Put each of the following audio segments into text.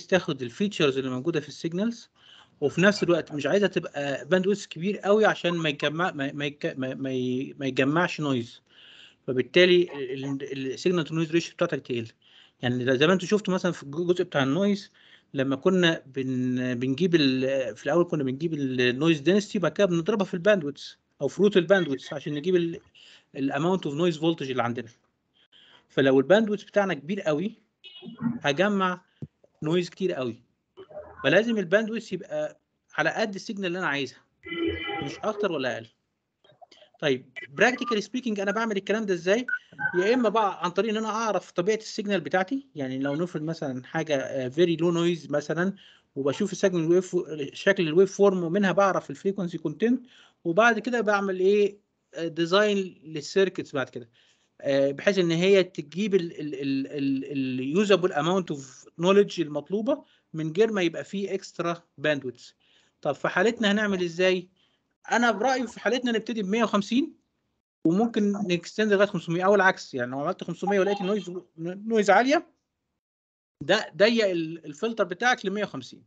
تاخد الفيتشرز اللي موجوده في السيجنالز وفي نفس الوقت مش عايزه تبقى باندويث كبير قوي عشان ما يجمع ما ما يك- ما, ما, ي- ما يجمعش نويز فبالتالي السيجنال تو نويز ريشيو بتاعتك تقل يعني زي ما انتوا شفتوا مثلا في الجزء بتاع النويز لما كنا بن بنجيب ال- في الاول كنا بنجيب النويز دنسيتي بعد كده بنضربها في الباندويث او في روت الباندويث عشان نجيب الاماونت اوف نويز فولتج اللي عندنا فلو الباندويث بتاعنا كبير قوي هجمع نويز كتير قوي فلازم الباندويث يبقى على قد السيجنال اللي انا عايزها مش اكتر ولا اقل طيب براكتيكالي سبيكينج انا بعمل الكلام ده ازاي يا اما بقى عن طريق ان انا اعرف طبيعه السيجنال بتاعتي يعني لو نفرض مثلا حاجه فيري لو نويز مثلا وبشوف السيجنال الويف شكل الويف فورم ومنها بعرف الفريكونسي كونتنت وبعد كده بعمل ايه ديزاين للسيركتس بعد كده آه، بحيث ان هي تجيب اليوزابل اماونت اوف نوليدج المطلوبه من غير ما يبقى فيه اكسترا باندويث طب في حالتنا هنعمل ازاي انا برايي في حالتنا نبتدي ب 150 وممكن نكستند لغايه 500 او العكس يعني لو عملت 500 ولقيت النويز نويز عاليه ده ضيق ال- الفلتر بتاعك ل 150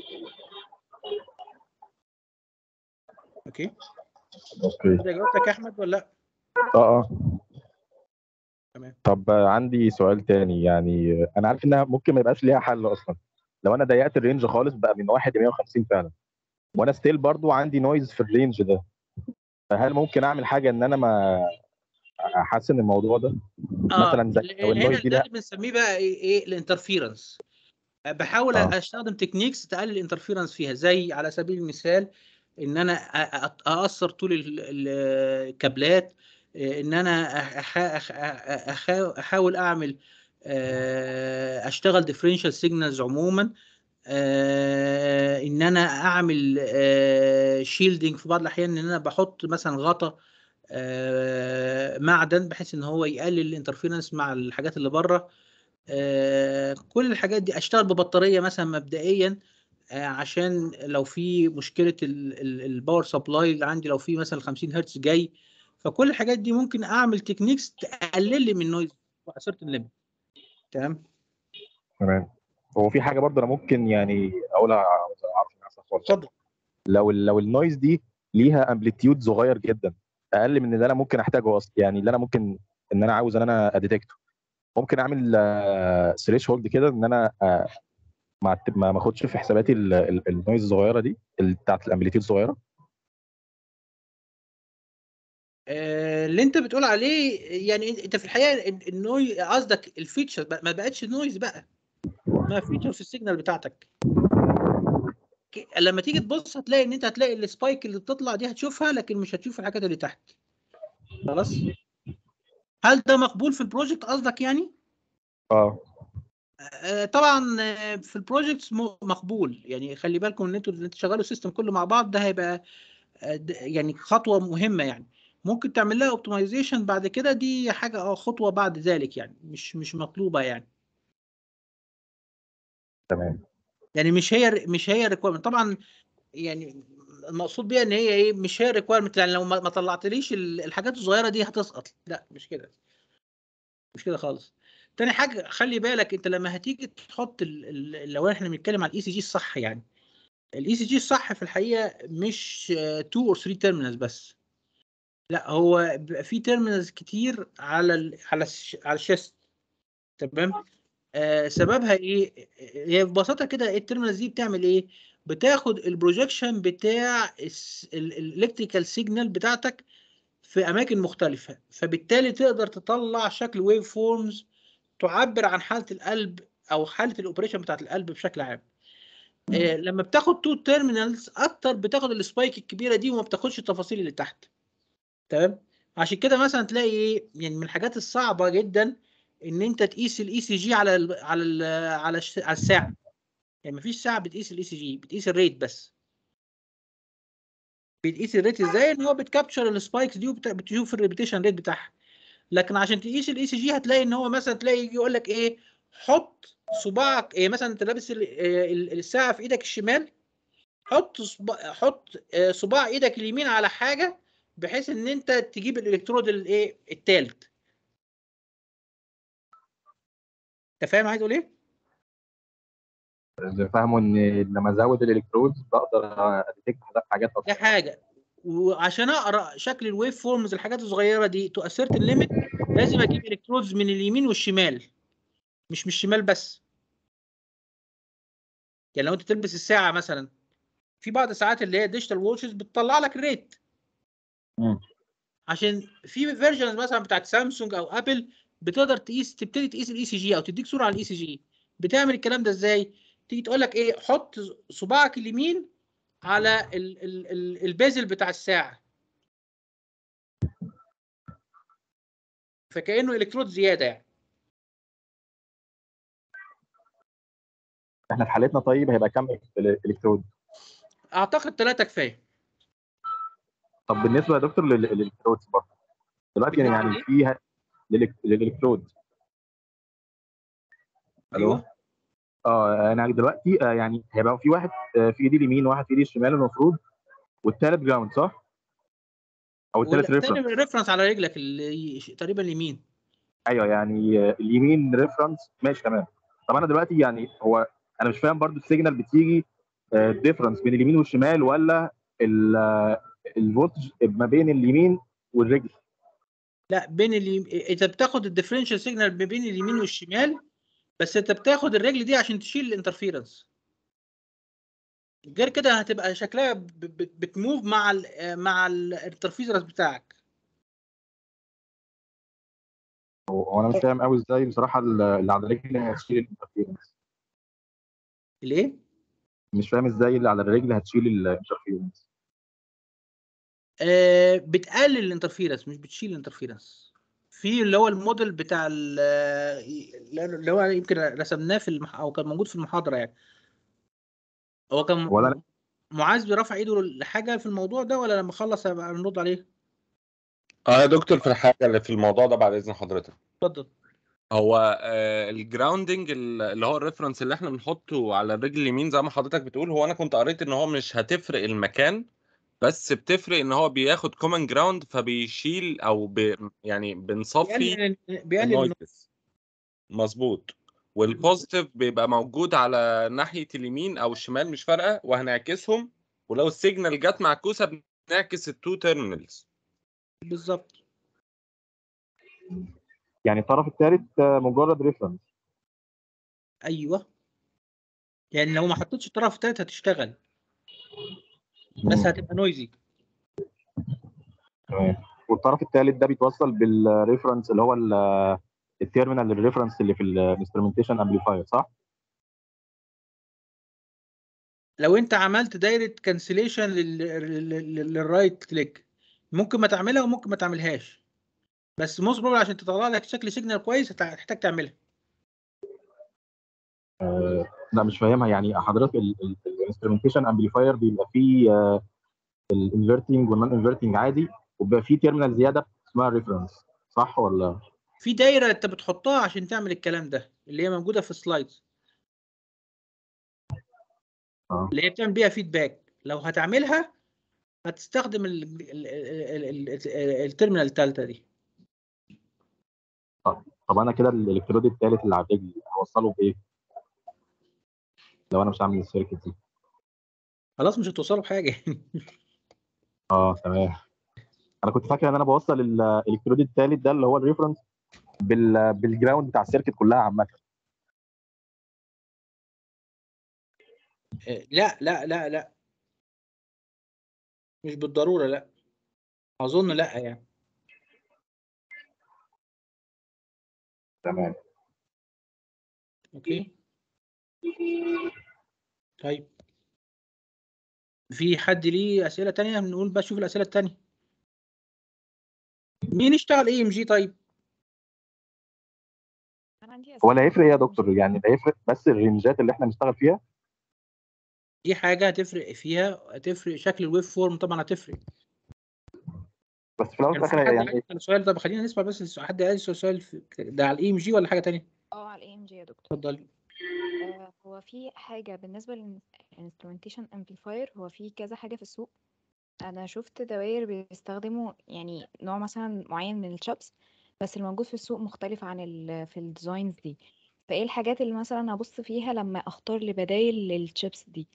اوكي اوكي كده جاوبتك يا احمد ولا لا اه اه تمام. طب آه، عندي سؤال تاني يعني آه، انا عارف انها ممكن ما يبقاش ليها حل اصلا لو انا ضيقت الرينج خالص بقى من 1 ل 150 فعلا وانا ستيل برضو عندي نويز في الرينج ده فهل ممكن اعمل حاجه ان انا ما احسن الموضوع ده مثلا زي لو هنا النويز دي ده لها اللي بنسميه بقى ايه, إيه الانترفيرنس بحاول آه. استخدم تكنيكس تقلل الانترفيرنس فيها زي على سبيل المثال ان انا أ- أ- اقصر طول ال- ال- الكابلات إيه، ان انا أح- أح- أح- احاول اعمل آه، اشتغل ديفرنشال سيجنالز عموما آه، ان انا اعمل شيلدنج في بعض الاحيان ان انا بحط مثلا غطا آه، معدن بحيث ان هو يقلل الانترفيرنس مع الحاجات اللي بره آه، كل الحاجات دي اشتغل ببطاريه مثلا مبدئيا آه، عشان لو في مشكله الباور سبلاي اللي عندي لو في مثلا 50 هرتز جاي فكل الحاجات دي ممكن اعمل تكنيكس تقلل لي من النويز وعصرت الليمت تمام تمام هو في حاجه برضه انا ممكن يعني اقولها عاوز اعرف إنها صح ولا لا. اتفضل لو ال- لو النويز دي ليها امبليتيود صغير جدا اقل من اللي انا ممكن احتاجه اصلا يعني اللي انا ممكن ان انا عاوز ان انا اديتكته ممكن اعمل ثريش هولد كده ان انا آه، ما أعت- ما ما اخدش في حساباتي ال- ال- النويز الصغيره دي اللي بتاعت الامبليتيود الصغيره آه، اللي انت بتقول عليه يعني انت في الحقيقه ال- النوي قصدك الفيتشر ما بقتش نويز بقى ما فيتشر في السيجنال بتاعتك ك- لما تيجي تبص هتلاقي ان انت هتلاقي السبايك اللي بتطلع دي هتشوفها لكن مش هتشوف الحاجات اللي تحت خلاص هل ده مقبول في البروجكت قصدك يعني اه آه، طبعا آه، في البروجكتس م- مقبول يعني خلي بالكم ان انتوا إن تشغلوا السيستم كله مع بعض ده هيبقى آه، د- يعني خطوه مهمه يعني ممكن تعمل لها اوبتمايزيشن بعد كده دي حاجه اه خطوه بعد ذلك يعني مش مش مطلوبه يعني تمام يعني مش هي مش هي ريكويرمنت طبعا يعني المقصود بيها ان هي ايه مش هي ريكويرمنت يعني لو ما ما طلعتليش ال- الحاجات الصغيره دي هتسقط لا مش كده مش كده خالص تاني حاجه خلي بالك انت لما هتيجي تحط ال ال لو احنا بنتكلم على الاي سي جي الصح يعني الاي سي جي الصح في الحقيقه مش 2 اور 3 تيرمينالز بس لا هو بيبقى في تيرمينالز كتير على ال على الش على الشاست تمام آه سببها ايه هي ببساطه كده التيرمينالز دي بتعمل ايه بتاخد البروجيكشن بتاع الالكتريكال سيجنال بتاعتك في اماكن مختلفه فبالتالي تقدر تطلع شكل ويف فورمز تعبر عن حاله القلب او حاله الاوبريشن بتاعت القلب بشكل عام آه لما بتاخد تو تيرمينالز اكتر بتاخد السبايك الكبيره دي وما بتاخدش التفاصيل اللي تحت تمام عشان كده مثلا تلاقي ايه يعني من الحاجات الصعبه جدا ان انت تقيس الاي سي جي على ال على ال على الش- على الساعه يعني مفيش ساعه بتقيس الاي سي جي بتقيس الريت بس بتقيس الريت ازاي ان هو بتكابتشر السبايكس دي وبتشوف الريبيتيشن ريت بتاعها لكن عشان تقيس الاي سي جي هتلاقي ان هو مثلا تلاقي يجي يقول لك ايه حط صباعك إيه مثلا انت لابس ال- ال- الساعه في ايدك الشمال حط صباع حط آه، صباع ايدك اليمين على حاجه بحيث ان انت تجيب الالكترود الايه الثالث انت فاهم عايز اقول ايه اللي فاهمه ان لما ازود الالكترودز بقدر اديتكت حاجات ده اكتر حاجه وعشان اقرا شكل الويف فورمز الحاجات الصغيره دي تو اسيرت الليميت لازم اجيب الكترودز من اليمين والشمال مش من الشمال بس يعني لو انت تلبس الساعه مثلا في بعض الساعات اللي هي ديجيتال ووتشز بتطلع لك الريت مم. عشان في فيرجنز مثلا بتاعت سامسونج او ابل بتقدر تقيس تبتدي تقيس الاي سي جي او تديك صوره على الاي سي جي بتعمل الكلام ده ازاي تيجي تقول لك ايه حط صباعك اليمين على ال ال ال البازل بتاع الساعه فكانه الكترود زياده يعني احنا في حالتنا طيب هيبقى كام الكترود اعتقد ثلاثه كفايه طب بالنسبه يا دكتور لل- للالكترودز برضه دلوقتي بالنسبة يعني لإيه؟ فيها للإلك- للالكترود الو ايوه اه انا دلوقتي آه يعني هيبقى في واحد آه في ايدي اليمين وواحد في ايدي الشمال المفروض والثالث جراوند صح؟ او الثالث ريفرنس ريفرنس على رجلك اللي تقريبا اليمين ايوه يعني آه، اليمين ريفرنس ماشي تمام طب انا دلوقتي يعني هو انا مش فاهم برضو السيجنال بتيجي ديفرنس بين اليمين والشمال ولا الفولتج ما بين اليمين والرجل لا بين اليم... انت بتاخد الديفرنشال سيجنال ما بين اليمين والشمال بس انت بتاخد الرجل دي عشان تشيل الانترفيرنس غير كده هتبقى شكلها ب- ب- بتموف مع ال مع الانترفيرنس بتاعك هو انا مش فاهم قوي ازاي بصراحه اللي على الرجل هتشيل الانترفيرنس ليه؟ مش فاهم ازاي اللي على الرجل هتشيل الانترفيرنس آه بتقلل الانترفيرنس مش بتشيل الانترفيرنس في اللي هو الموديل بتاع ال- اللي هو يمكن رسمناه في المح... او كان موجود في المحاضره يعني هو كان ولا معاذ رفع ايده لحاجه في الموضوع ده ولا لما اخلص هبقى نرد عليه اه يا دكتور في الحاجه اللي في الموضوع ده بعد اذن حضرتك اتفضل هو الجراوندنج اللي هو الريفرنس اللي احنا بنحطه على الرجل اليمين زي ما حضرتك بتقول هو انا كنت قريت ان هو مش هتفرق المكان بس بتفرق ان هو بياخد كومن جراوند فبيشيل او بي يعني بنصفي بيقلل بيقلل النويز مظبوط والبوزيتيف بيبقى موجود على ناحيه اليمين او الشمال مش فارقه وهنعكسهم ولو السيجنال جت معكوسه بنعكس التو تيرمينالز بالظبط يعني الطرف الثالث مجرد ريفرنس ايوه يعني لو ما حطيتش الطرف الثالث هتشتغل بس هتبقى نويزي تمام والطرف الثالث ده بيتوصل بالريفرنس اللي هو ال- التيرمينال الريفرنس اللي في الانسترومنتيشن امبليفاير صح؟ لو انت عملت دايره كانسليشن للرايت كليك ممكن ما تعملها وممكن ما تعملهاش بس موست بروبلي عشان تطلع لك شكل سيجنال كويس هت- هتحتاج تعملها آه لا مش فاهمها يعني حضرتك الانسترومنتيشن امبليفاير بيبقى فيه الانفرتنج والنون انفرتنج عادي وبيبقى فيه تيرمينال زياده اسمها ريفرنس صح ولا؟ في دايره انت بتحطها عشان تعمل الكلام ده اللي هي موجوده في السلايدز اه اللي هي بتعمل بيها فيدباك لو هتعملها هتستخدم ال- ال- ال- ال- ال- التيرمينال الثالثه دي طب انا كده الالكترود الثالث اللي على الرجل هوصله بايه؟ لو انا مش هعمل السيركت دي خلاص مش هتوصلوا بحاجه اه تمام انا كنت فاكر ان انا بوصل الالكترود الثالث ده اللي هو الريفرنس بال بالجراوند بتاع السيركت كلها عامه لا لا لا لا مش بالضروره لا اظن لا يعني تمام اوكي طيب في حد ليه اسئله تانية نقول بقى شوف الاسئله التانية مين اشتغل اي ام جي طيب انا عندي هو أسئلة لا يفرق ايه يا كتير. دكتور يعني ده يفرق بس الرينجات اللي احنا نشتغل فيها دي حاجه هتفرق فيها هتفرق شكل الويف فورم طبعا هتفرق بس في الاول كان وفي في الاخر حد يعني عايز يسأل سؤال طب خلينا نسمع بس السؤال- حد عايز يسأل سؤال في- ده على الاي ام جي ولا حاجه تانية اه على الاي ام جي يا دكتور اتفضلي آه هو في حاجه بالنسبه للانسترومنتيشن امبليفاير هو في كذا حاجه في السوق انا شفت دواير بيستخدموا يعني نوع مثلا معين من الشابس بس الموجود في السوق مختلف عن ال في الديزاينز دي فايه الحاجات اللي مثلا هبص فيها لما اختار لبدايل للشيبس دي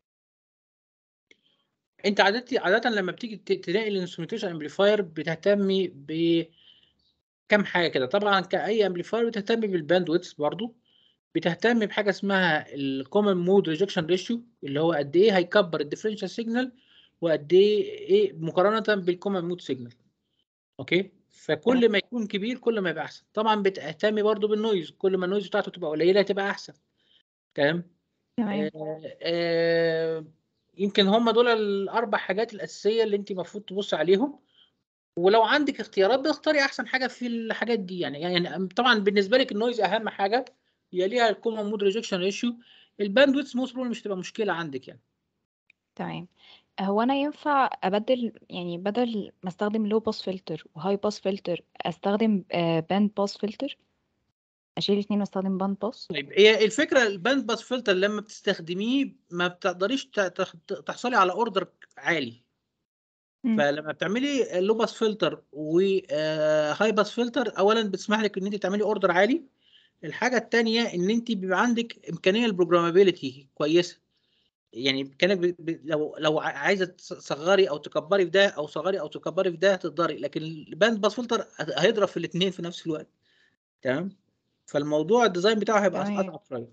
انت عادتي عاده لما بتيجي ت- تلاقي الانسترومنتيشن امبليفاير بتهتمي بكم حاجه كده طبعا كاي امبليفاير بتهتمي بالباند ويدث برضو بتهتم بحاجه اسمها الكومن مود ريجكشن ريشيو اللي هو قد ايه هيكبر الديفرنشال سيجنال وقد ايه ايه مقارنه بالكومن مود سيجنال اوكي فكل ما يكون كبير كل ما يبقى احسن طبعا بتهتمي برضو بالنويز كل ما النويز بتاعته تبقى قليله تبقى احسن تمام تمام آه، آه، يمكن هم دول الاربع حاجات الاساسيه اللي انت المفروض تبص عليهم ولو عندك اختيارات بتختاري احسن حاجه في الحاجات دي يعني يعني طبعا بالنسبه لك النويز اهم حاجه يليها الكومن مود ريجكشن ريشيو الباندويث موست بروبلي مش تبقى مشكله عندك يعني تمام هو انا ينفع ابدل يعني بدل ما استخدم لو باس فلتر وهاي باس فلتر استخدم باند باس فلتر اشيل الاثنين واستخدم باند باس طيب هي الفكره الباند باس فلتر لما بتستخدميه ما بتقدريش ت- تخ- تحصلي على اوردر عالي مم. فلما بتعملي لو باس فلتر وهاي باس فلتر اولا بتسمح لك ان انت تعملي اوردر عالي الحاجه الثانيه ان انت بيبقى عندك امكانيه البروجرامابيلتي كويسه يعني كانك ب... ب... لو لو ع- عايزه تصغري او تكبري في ده او صغري او تكبري في ده تقدري لكن الباند باس فلتر هيضرب في الاثنين في نفس الوقت تمام فالموضوع الديزاين بتاعه هيبقى تمام. اصعب شويه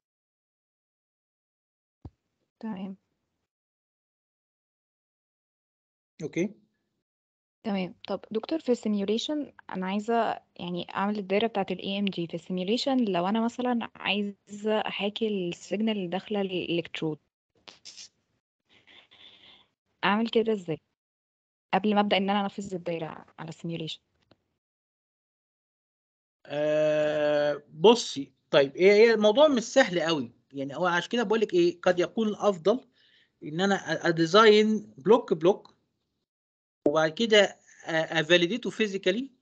تمام اوكي تمام طب دكتور في السيميوليشن انا عايزه يعني اعمل الدايره بتاعه الاي ام جي في السيميوليشن لو انا مثلا عايزه احاكي السيجنال اللي داخله الالكترود اعمل كده ازاي قبل ما ابدا ان انا انفذ الدايره على السيميوليشن آه بصي طيب هي هي الموضوع مش سهل قوي يعني هو عشان كده بقول لك ايه قد يكون الافضل ان انا أ- اديزاين بلوك بلوك وبعد كده افاليديته فيزيكالي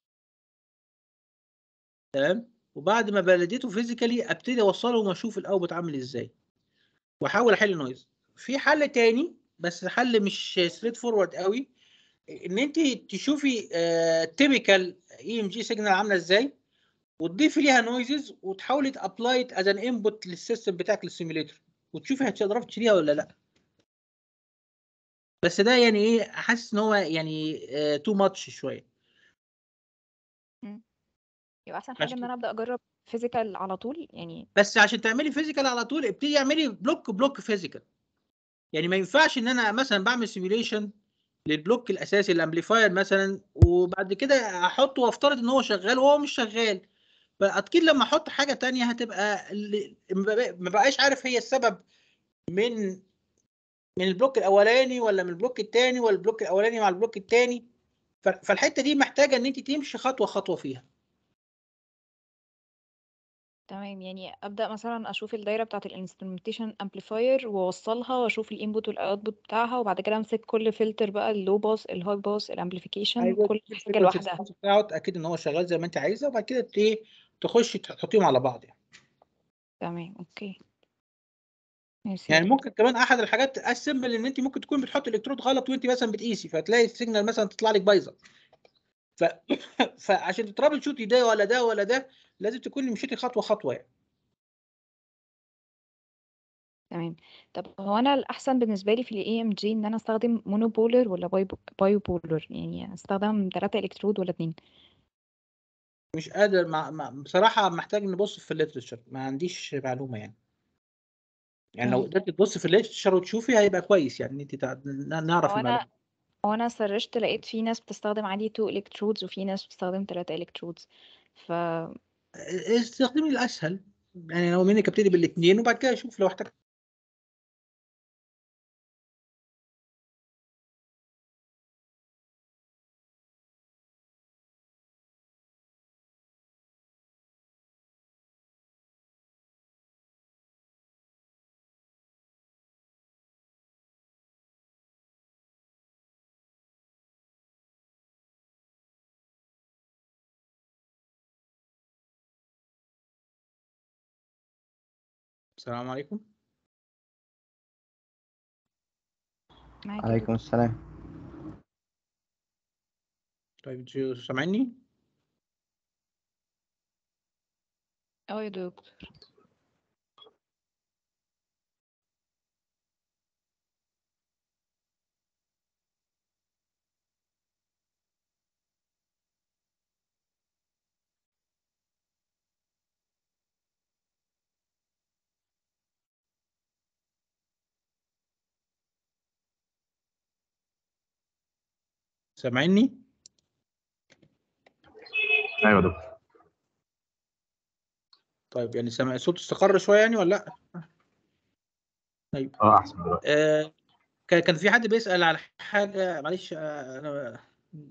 تمام وبعد ما فاليديته فيزيكالي ابتدي اوصلهم واشوف الاوتبوت عامل ازاي واحاول احل نويز في حل تاني بس حل مش ستريت فورورد قوي ان انت تشوفي تيبيكال اي ام جي سيجنال عامله ازاي وتضيفي ليها نويزز وتحاولي تابلاي از ان انبوت للسيستم بتاعك للسيميوليتر وتشوفي هتقدري تشيليها ولا لا بس ده يعني ايه حاسس ان هو يعني تو ماتش شويه يبقى احسن حاجه عشان ان كده. انا ابدا اجرب فيزيكال على طول يعني بس عشان تعملي فيزيكال على طول ابتدي اعملي بلوك بلوك فيزيكال يعني ما ينفعش ان انا مثلا بعمل سيميوليشن للبلوك الاساسي الامبليفاير مثلا وبعد كده احطه وافترض ان هو شغال وهو مش شغال فاكيد لما احط حاجه تانية هتبقى ال- ما بق- ما بقاش عارف هي السبب من من البلوك الاولاني ولا من البلوك الثاني ولا البلوك الاولاني مع البلوك الثاني فالحته دي محتاجه ان انت تمشي خطوه خطوه فيها تمام يعني ابدا مثلا اشوف الدايره بتاعه الانسترومنتيشن امبليفاير واوصلها واشوف الانبوت والاوتبوت بتاعها وبعد كده امسك كل فلتر بقى اللو باس الهاي باس الامبليفيكيشن ايوه كل تشوفي حاجه الفريكونسي لوحدها ريسبونس بتاعه تاكد ان هو شغال زي ما انت عايزه وبعد كده ت- تخشي تحطيهم على بعض يعني. تمام اوكي ميرسي يعني يا ممكن كمان احد الحاجات السمبل ان انت ممكن تكون بتحط الكترود غلط وانت مثلا بتقيسي فتلاقي السيجنال مثلا تطلع لك بايظه ف... فعشان تترابل شوتي ده ولا ده ولا ده لازم تكوني مشيتي خطوه خطوه يعني تمام طب هو انا الاحسن بالنسبه لي في الاي ام جي ان انا استخدم مونوبولر ولا باي بايو بولر يعني استخدم ثلاثة الكترود ولا اتنين مش قادر مع... مع... بصراحه محتاج نبص في الليترشر ما عنديش معلومه يعني يعني لو مم. قدرت تبص في الليترشر وتشوفي هيبقى كويس يعني ان انت تع... نعرف هو انا المعلومه هو انا سرشت لقيت في ناس بتستخدم عادي 2 الكترودز وفي ناس بتستخدم 3 الكترودز ف استخدمي الاسهل يعني لو منك ابتدي بالاثنين وبعد كده اشوف لو احتاج السلام عليكم معاك يا عليكم دكتور السلام طيب انتوا سامعيني اه يا دكتور سامعيني ايوه يا دكتور طيب يعني سامع الصوت استقر شويه يعني ولا لا اه احسن دلوقتي آه كان كان في حد بيسأل على حاجه معلش آه انا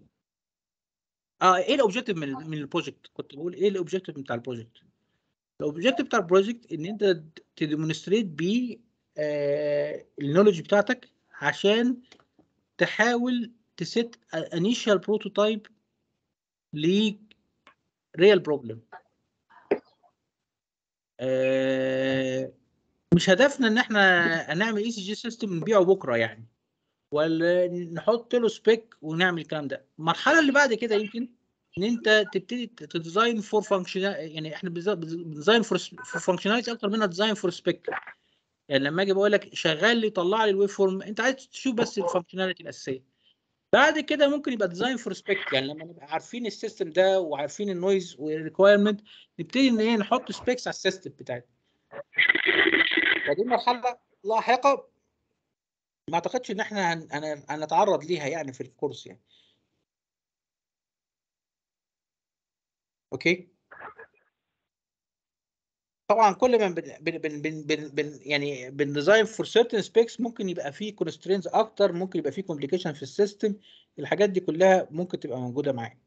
اه ايه الاوبجيكتيف من من البروجكت كنت بقول ايه الاوبجيكتيف بتاع البروجكت الاوبجيكتيف بتاع البروجكت ان انت تديمونستريت بيه آه النولج بتاعتك عشان تحاول تسيت انيشال بروتوتايب ل ريال بروبلم مش هدفنا ان احنا هنعمل اي سي جي سيستم نبيعه بكره يعني ولا نحط له سبيك ونعمل الكلام ده المرحله اللي بعد كده يمكن ان انت تبتدي تديزاين فور فانكشن يعني احنا بنديزاين فور فور فانكشناليتي اكتر منها ديزاين فور سبيك يعني لما اجي بقول لك شغال لي طلع لي الويب فورم انت عايز تشوف بس الفانكشناليتي الاساسيه بعد كده ممكن يبقى ديزاين فور سبيك يعني لما نبقى عارفين السيستم ده وعارفين النويز والريكويرمنت نبتدي ان ايه نحط سبيكس على السيستم بتاعتنا فدي مرحله لاحقه ما اعتقدش ان احنا هن- هن- هنتعرض ليها يعني في الكورس يعني اوكي طبعا كل ما بن بن بن بن بن بن يعني بنديزاين فور سيرتن سبيكس ممكن يبقى فيه كونسترينز اكتر ممكن يبقى فيه كومبليكيشن في السيستم الحاجات دي كلها ممكن تبقى موجوده معايا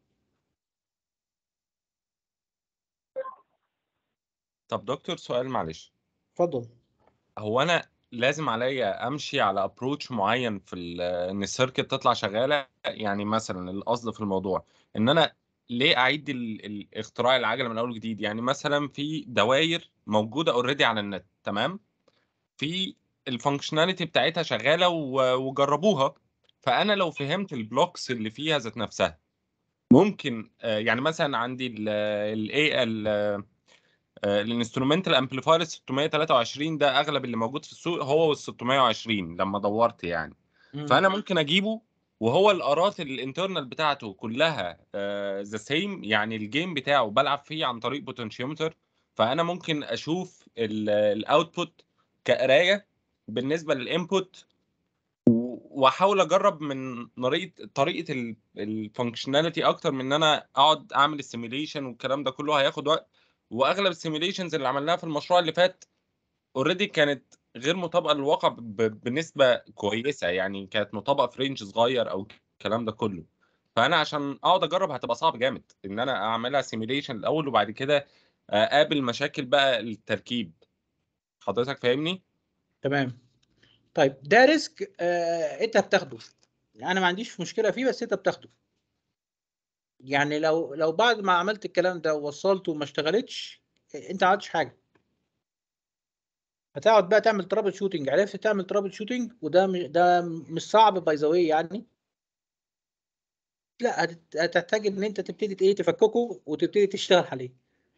طب دكتور سؤال معلش اتفضل هو انا لازم عليا امشي على ابروتش معين في ال- ان السيركت تطلع شغاله يعني مثلا القصد في الموضوع ان انا ليه اعيد ال- ال- اختراع العجله من اول وجديد يعني مثلا في دواير موجوده اوريدي على النت تمام في الفانكشناليتي بتاعتها شغاله و- وجربوها فانا لو فهمت البلوكس اللي فيها ذات نفسها ممكن آه، يعني مثلا عندي الاي ال الانسترومنتال امبليفاير 623 ده اغلب اللي موجود في السوق هو وال 620 لما دورت يعني فانا ممكن اجيبه وهو الارات الانترنال بتاعته كلها ذا سيم يعني الجيم بتاعه بلعب فيه عن طريق بوتنشيومتر فانا ممكن اشوف الاوتبوت كقرايه بالنسبه للانبوت واحاول اجرب من طريقه طريقه الفانكشناليتي اكتر من ان انا اقعد اعمل السيميليشن والكلام ده كله هياخد وقت واغلب السيميليشنز اللي عملناها في المشروع اللي فات اوريدي كانت غير مطابقه للواقع ب- بنسبه كويسه يعني كانت مطابقه في رينج صغير او الكلام ده كله فانا عشان اقعد اجرب هتبقى صعب جامد ان انا اعملها سيميليشن الاول وبعد كده اقابل مشاكل بقى التركيب حضرتك فاهمني تمام طيب ده ريسك آه انت بتاخده انا ما عنديش مشكله فيه بس انت بتاخده يعني لو لو بعد ما عملت الكلام ده ووصلته وما اشتغلتش انت ما عملتش حاجه هتقعد بقى تعمل ترابل شوتنج عرفت تعمل ترابل شوتنج وده م- ده مش صعب باي ذا واي يعني لا هتت- هتحتاج ان انت تبتدي ايه تفككه وتبتدي تشتغل عليه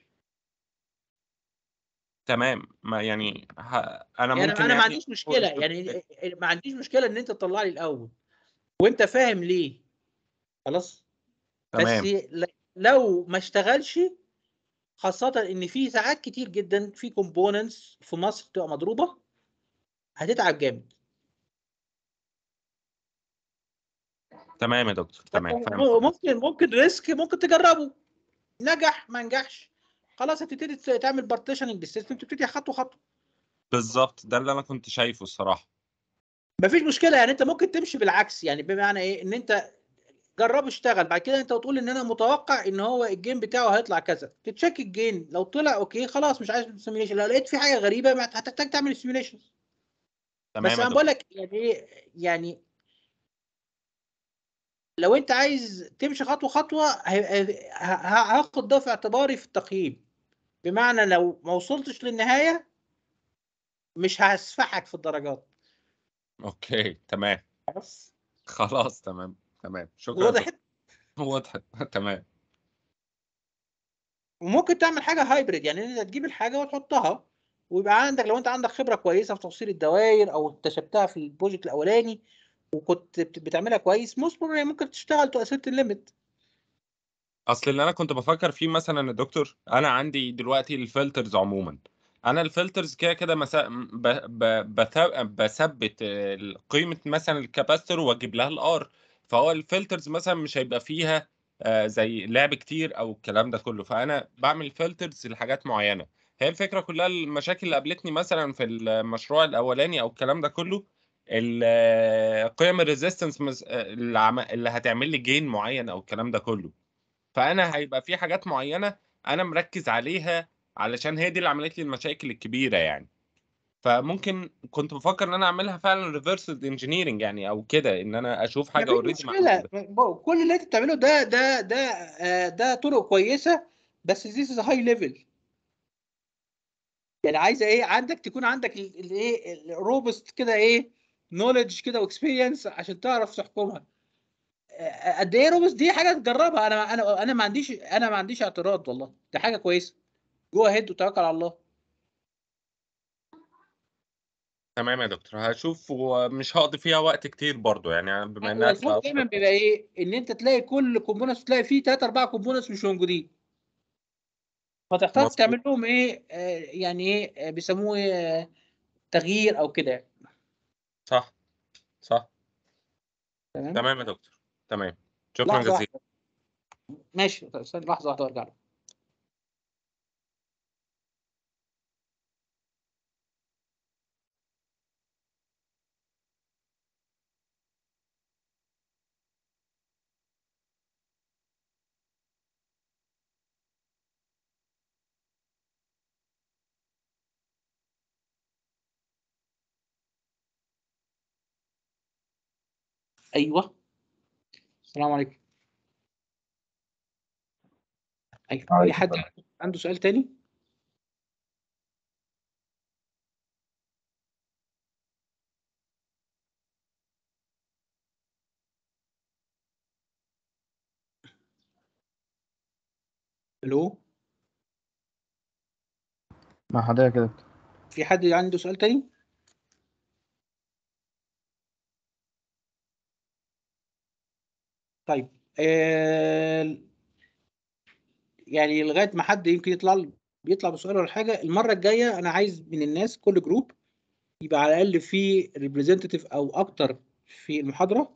تمام ما يعني ه... انا يعني ممكن انا ما يعني عنديش مشكله يعني ما عنديش مشكله ان انت تطلع لي الاول وانت فاهم ليه خلاص تمام بس ل- لو ما اشتغلش خاصة ان في ساعات كتير جدا في كومبوننتس في مصر بتبقى مضروبة هتتعب جامد تمام يا دكتور تمام فاهم م- ممكن ممكن ريسك ممكن تجربه نجح ما نجحش خلاص هتبتدي ت- تعمل بارتيشننج للسيستم تبتدي خطوه خطوه بالظبط ده اللي انا كنت شايفه الصراحه مفيش مشكله يعني انت ممكن تمشي بالعكس يعني بمعنى ايه ان انت جربه اشتغل بعد كده انت تقول ان انا متوقع ان هو الجيم بتاعه هيطلع كذا تتشيك الجين لو طلع اوكي خلاص مش عايز سيميليشن لو لقيت في حاجه غريبه ما هتحتاج تعمل سيميليشن تمام بس يا انا دكتور بقول لك يعني ايه يعني لو انت عايز تمشي خطوه خطوه هيبقى- ه- ه- هاخد ده في اعتباري في التقييم بمعنى لو ما وصلتش للنهايه مش هسفحك في الدرجات اوكي تمام خلاص خلاص تمام تمام شكرا يا وضحت دكتور. وضحت تمام وممكن تعمل حاجه هايبريد يعني انت تجيب الحاجه وتحطها ويبقى عندك لو انت عندك خبره كويسه في توصيل الدوائر او اكتشفتها في البروجكت الاولاني وكنت بت- بتعملها كويس موست بروبلي ممكن تشتغل تو اسيرت الليميت اصل اللي انا كنت بفكر فيه مثلا يا دكتور انا عندي دلوقتي الفلترز عموما انا الفلترز كده كده مسا... ب... ب... بث... بثبت آه، قيمه مثلا الكاباستور واجيب لها الار فهو الفلترز مثلا مش هيبقى فيها آه، زي لعب كتير او الكلام ده كله فانا بعمل فلترز لحاجات معينه هي الفكره كلها المشاكل اللي قابلتني مثلا في المشروع الاولاني او الكلام ده كله ال- قيم الريزيستنس اللي, عم... اللي هتعمل لي جين معين او الكلام ده كله فانا هيبقى في حاجات معينه انا مركز عليها علشان هي دي اللي عملت لي المشاكل الكبيره يعني فممكن كنت بفكر ان انا اعملها فعلا ريفرس انجينيرنج يعني او كده ان انا اشوف حاجه مفيش اوريدي مشكله كل اللي انت بتعمله ده ده ده آه، ده طرق كويسه بس this is هاي ليفل يعني عايزه ايه عندك تكون عندك الايه الروبست كده ايه نولج كده واكسبيرينس عشان تعرف تحكمها آه، قد ايه روبست دي حاجه تجربها انا انا انا ما عنديش انا ما عنديش اعتراض والله دي حاجه كويسه جو اهيد وتوكل على الله تمام يا دكتور هشوف ومش هقضي فيها وقت كتير برضو يعني بما انها الفرق دايما بيبقى ايه ان انت تلاقي كل كومبوننت تلاقي فيه ثلاثة اربعة كومبوننتس مش موجودين فتحتاج مظبوط. تعمل لهم ايه آه، يعني ايه آه، بيسموه إيه، آه، تغيير او كده صح صح تمام تمام يا دكتور تمام شكرا لحظة جزيلا واحدة. ماشي استنى لحظة واحدة وارجع لك ايوه السلام عليكم ايوه في وعليكم حد السلام. عنده سؤال تاني الو مع حضرتك يا دكتور في حد عنده سؤال تاني طيب آه يعني لغايه ما حد يمكن يطلع بيطلع بسؤال ولا حاجه المره الجايه انا عايز من الناس كل جروب يبقى على الاقل في ريبريزنتيف او اكتر في المحاضره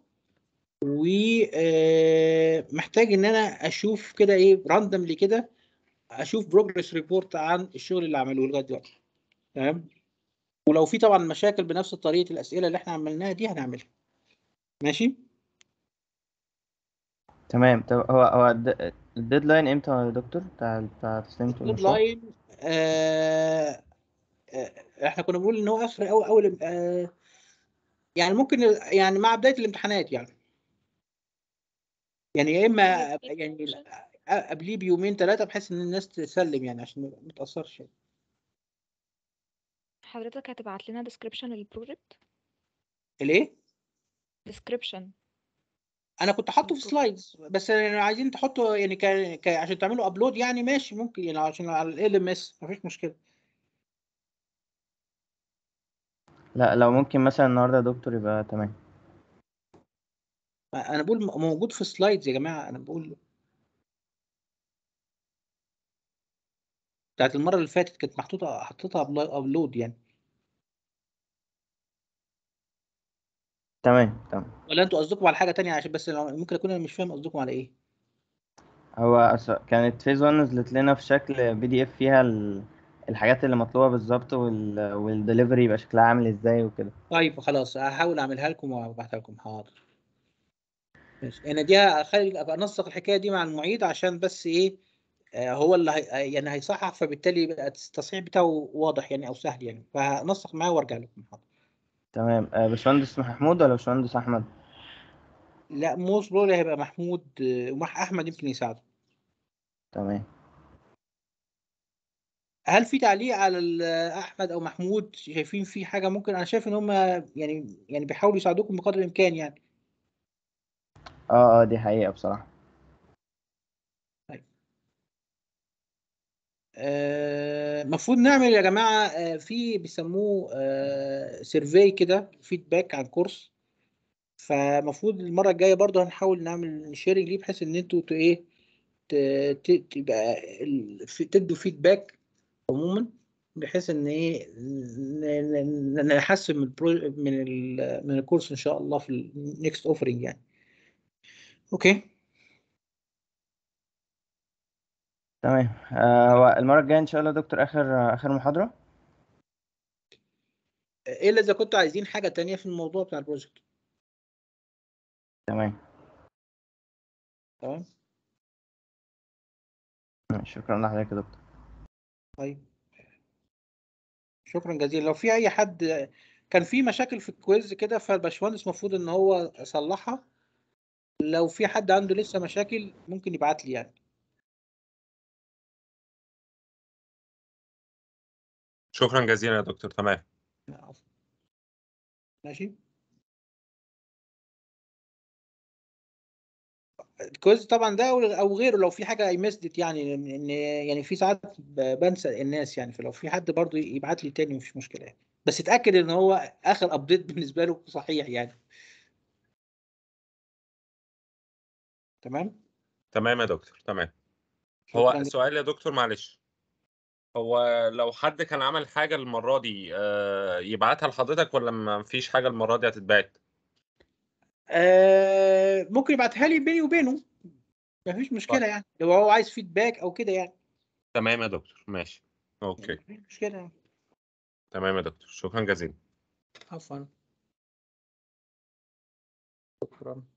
ومحتاج ان انا اشوف كده ايه راندملي كده اشوف بروجرس ريبورت عن الشغل اللي عملوه لغايه دلوقتي تمام ولو في طبعا مشاكل بنفس طريقه الاسئله اللي احنا عملناها دي هنعملها ماشي تمام طب هو هو الد- الديدلاين امتى يا دكتور بتاع بتاع تسليمة الديد المشروع لاين آه آه احنا كنا بنقول ان هو اخر اول اول آه يعني ممكن يعني مع بدايه الامتحانات يعني يعني يا اما يعني قبليه بيومين ثلاثه بحيث ان الناس تسلم يعني عشان ما تاثرش حضرتك هتبعت لنا description للبروجكت الايه description انا كنت حاطه في سلايدز بس يعني عايزين تحطه يعني ك... ك... عشان تعملوا ابلود يعني ماشي ممكن يعني عشان على ال ام اس مفيش مشكله لا لو ممكن مثلا النهارده يا دكتور يبقى تمام انا بقول م- موجود في سلايدز يا جماعه انا بقول بتاعت المره اللي فاتت كانت محطوطه حطيتها ابلود يعني تمام تمام ولا انتوا قصدكم على حاجه تانية عشان بس لو- ممكن اكون انا مش فاهم قصدكم على ايه هو أص- كانت فيز 1 نزلت لنا في شكل بي دي اف فيها ال- الحاجات اللي مطلوبة بالظبط وال والدليفري يبقى شكلها عامل ازاي وكده طيب خلاص هحاول اعملها لكم وابعتها لكم حاضر ماشي انا دي هخلي ابقى انسق الحكايه دي مع المعيد عشان بس ايه آه، هو اللي هي يعني هيصحح فبالتالي يبقى التصحيح بتاعه واضح يعني او سهل يعني فهنسق معاه وارجع لكم حاضر تمام آه، باشمهندس محمود ولا باشمهندس احمد لا موست بروبلي هيبقى محمود آه، ومح احمد يمكن يساعده تمام هل في تعليق على ال- احمد او محمود شايفين في حاجه ممكن انا شايف ان هم يعني يعني بيحاولوا يساعدوكم بقدر الامكان يعني اه اه دي حقيقة بصراحة المفروض نعمل يا جماعه آه، في بيسموه سيرفي كده فيدباك عن كورس فمفروض المره الجايه برضو هنحاول نعمل شيرنج ليه بحيث ان انتوا ت- ايه ت- ت- تبقى ال- في- تدوا فيدباك عموما بحيث ان ايه ن- ن- نحسن من البرو من ال من الكورس ان شاء الله في النكست اوفرنج يعني اوكي تمام آه، هو المرة الجاية إن شاء الله يا دكتور آخر آخر محاضرة الا اذا كنتوا عايزين حاجه تانية في الموضوع بتاع البروجكت تمام تمام شكرا لحضرتك يا دكتور طيب شكرا جزيلا لو في اي حد كان في مشاكل في الكويز كده فالباشمهندس المفروض ان هو يصلحها لو في حد عنده لسه مشاكل ممكن يبعت لي يعني شكرا جزيلا يا دكتور تمام ماشي الكويز طبعا ده أو- او غيره لو في حاجه اي ميسد يعني ان يعني في ساعات ب- بنسى الناس يعني فلو في حد برضو يبعت لي تاني مفيش مشكله يعني بس اتاكد ان هو اخر ابديت بالنسبه له صحيح يعني تمام تمام يا دكتور تمام هو شكراً. سؤال يا دكتور معلش هو لو حد كان عمل حاجة المرة دي آه، يبعتها لحضرتك ولا ما فيش حاجة المرة دي هتتبعت؟ آه ممكن يبعتها لي بيني وبينه مفيش مشكله يعني لو هو عايز فيدباك او كده يعني تمام يا دكتور ماشي اوكي مفيش مشكله يعني تمام يا دكتور شكرا جزيلا عفوا شكرا